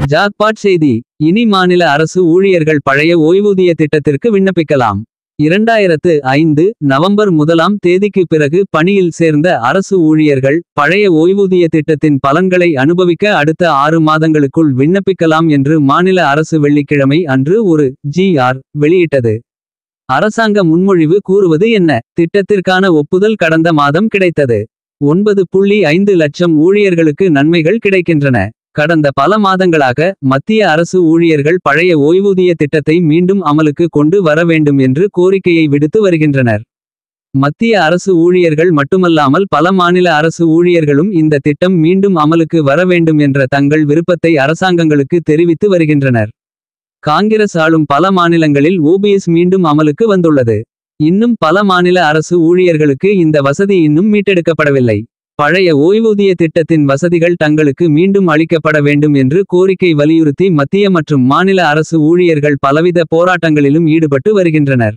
Jackpot செய்தி இனி மாநில அரசு ஊழியர்கள் பழைய ஓய்வூதிய திட்டத்திற்கு விண்ணப்பிக்கலாம் இரண்டாயிரத்து ஐந்து நவம்பர் முதலாம் தேதிக்கு பிறகு பணியில் சேர்ந்த அரசு ஊழியர்கள் பழைய ஓய்வூதிய திட்டத்தின் பலன்களை அனுபவிக்க அடுத்த ஆறு மாதங்களுக்குள் விண்ணப்பிக்கலாம் என்று மாநில அரசு வெள்ளிக்கிழமை அன்று ஒரு ஜிஆர் வெளியிட்டது அரசாங்க முன்மொழிவு கூறுவது என்ன திட்டத்திற்கான ஒப்புதல் கடந்த மாதம் கிடைத்தது ஒன்பது புள்ளி ஐந்து லட்சம் ஊழியர்களுக்கு நன்மைகள் கிடைக்கின்றன கடந்த பல மாதங்களாக மத்திய அரசு ஊழியர்கள் பழைய ஓய்வூதிய திட்டத்தை மீண்டும் அமலுக்கு கொண்டு வர வேண்டும் என்று கோரிக்கையை விடுத்து வருகின்றனர் மத்திய அரசு ஊழியர்கள் மட்டுமல்லாமல் பல மாநில அரசு ஊழியர்களும் இந்த திட்டம் மீண்டும் அமலுக்கு வர வேண்டும் என்ற தங்கள் விருப்பத்தை அரசாங்கங்களுக்கு தெரிவித்து வருகின்றனர் காங்கிரஸ் ஆளும் பல மாநிலங்களில் ஓபிஎஸ் மீண்டும் அமலுக்கு வந்துள்ளது இன்னும் பல மாநில அரசு ஊழியர்களுக்கு இந்த வசதி இன்னும் மீட்டெடுக்கப்படவில்லை பழைய ஓய்வூதிய திட்டத்தின் வசதிகள் தங்களுக்கு மீண்டும் அளிக்கப்பட வேண்டும் என்று கோரிக்கை வலியுறுத்தி மத்திய மற்றும் மாநில அரசு ஊழியர்கள் பலவித போராட்டங்களிலும் ஈடுபட்டு வருகின்றனர்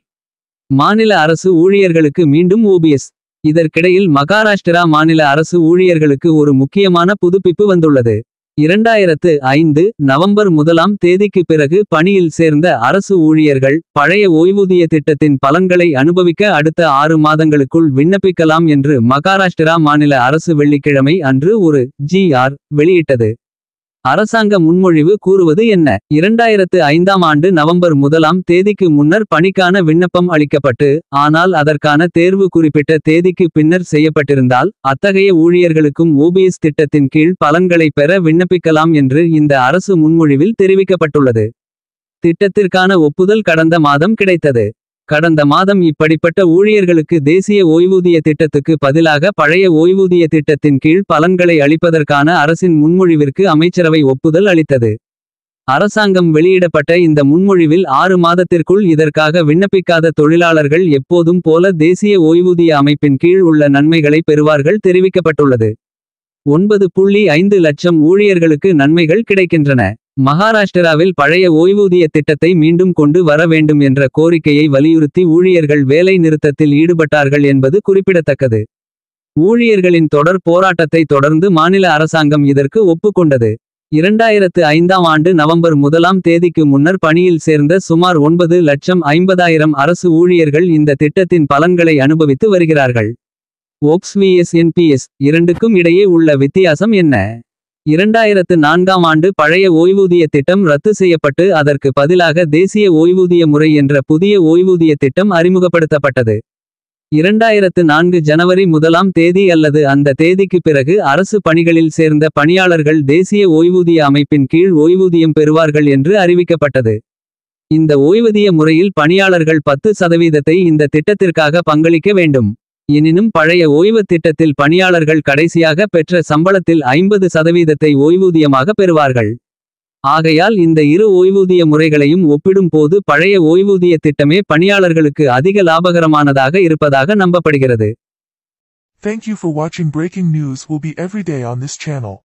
மாநில அரசு ஊழியர்களுக்கு மீண்டும் ஓபிஎஸ் இதற்கிடையில் மகாராஷ்டிரா மாநில அரசு ஊழியர்களுக்கு ஒரு முக்கியமான புதுப்பிப்பு வந்துள்ளது இரண்டாயிரத்து ஐந்து நவம்பர் முதலாம் தேதிக்கு பிறகு பணியில் சேர்ந்த அரசு ஊழியர்கள் பழைய ஓய்வூதிய திட்டத்தின் பலன்களை அனுபவிக்க அடுத்த ஆறு மாதங்களுக்குள் விண்ணப்பிக்கலாம் என்று மகாராஷ்டிரா மாநில அரசு வெள்ளிக்கிழமை அன்று ஒரு ஜிஆர் வெளியிட்டது அரசாங்க முன்மொழிவு கூறுவது என்ன இரண்டாயிரத்து ஐந்தாம் ஆண்டு நவம்பர் முதலாம் தேதிக்கு முன்னர் பணிக்கான விண்ணப்பம் அளிக்கப்பட்டு ஆனால் அதற்கான தேர்வு குறிப்பிட்ட தேதிக்கு பின்னர் செய்யப்பட்டிருந்தால் அத்தகைய ஊழியர்களுக்கும் ஓபிஎஸ் திட்டத்தின் கீழ் பலன்களை பெற விண்ணப்பிக்கலாம் என்று இந்த அரசு முன்மொழிவில் தெரிவிக்கப்பட்டுள்ளது திட்டத்திற்கான ஒப்புதல் கடந்த மாதம் கிடைத்தது கடந்த மாதம் இப்படிப்பட்ட ஊழியர்களுக்கு தேசிய ஓய்வூதிய திட்டத்துக்கு பதிலாக பழைய ஓய்வூதிய திட்டத்தின் கீழ் பலன்களை அளிப்பதற்கான அரசின் முன்மொழிவிற்கு அமைச்சரவை ஒப்புதல் அளித்தது அரசாங்கம் வெளியிடப்பட்ட இந்த முன்மொழிவில் ஆறு மாதத்திற்குள் இதற்காக விண்ணப்பிக்காத தொழிலாளர்கள் எப்போதும் போல தேசிய ஓய்வூதிய அமைப்பின் கீழ் உள்ள நன்மைகளை பெறுவார்கள் தெரிவிக்கப்பட்டுள்ளது ஒன்பது புள்ளி ஐந்து லட்சம் ஊழியர்களுக்கு நன்மைகள் கிடைக்கின்றன மகாராஷ்டிராவில் பழைய ஓய்வூதிய திட்டத்தை மீண்டும் கொண்டு வர வேண்டும் என்ற கோரிக்கையை வலியுறுத்தி ஊழியர்கள் வேலை நிறுத்தத்தில் ஈடுபட்டார்கள் என்பது குறிப்பிடத்தக்கது ஊழியர்களின் தொடர் போராட்டத்தை தொடர்ந்து மாநில அரசாங்கம் இதற்கு ஒப்புக்கொண்டது இரண்டாயிரத்து ஐந்தாம் ஆண்டு நவம்பர் முதலாம் தேதிக்கு முன்னர் பணியில் சேர்ந்த சுமார் ஒன்பது லட்சம் ஐம்பதாயிரம் அரசு ஊழியர்கள் இந்த திட்டத்தின் பலன்களை அனுபவித்து வருகிறார்கள் ஓப்ஸ் விஎஸ் என்பிஎஸ் இரண்டுக்கும் இடையே உள்ள வித்தியாசம் என்ன இரண்டாயிரத்து நான்காம் ஆண்டு பழைய ஓய்வூதிய திட்டம் ரத்து செய்யப்பட்டு அதற்கு பதிலாக தேசிய ஓய்வூதிய முறை என்ற புதிய ஓய்வூதிய திட்டம் அறிமுகப்படுத்தப்பட்டது இரண்டாயிரத்து நான்கு ஜனவரி முதலாம் தேதி அல்லது அந்த தேதிக்கு பிறகு அரசு பணிகளில் சேர்ந்த பணியாளர்கள் தேசிய ஓய்வூதிய அமைப்பின் கீழ் ஓய்வூதியம் பெறுவார்கள் என்று அறிவிக்கப்பட்டது இந்த ஓய்வூதிய முறையில் பணியாளர்கள் பத்து சதவீதத்தை இந்த திட்டத்திற்காக பங்களிக்க வேண்டும் எனினும் பழைய ஓய்வு திட்டத்தில் பணியாளர்கள் கடைசியாக பெற்ற சம்பளத்தில் ஐம்பது சதவீதத்தை ஓய்வூதியமாக பெறுவார்கள் ஆகையால் இந்த இரு ஓய்வூதிய முறைகளையும் ஒப்பிடும் போது பழைய ஓய்வூதிய திட்டமே பணியாளர்களுக்கு அதிக லாபகரமானதாக இருப்பதாக நம்பப்படுகிறது Thank you for watching breaking news will be every day on this channel.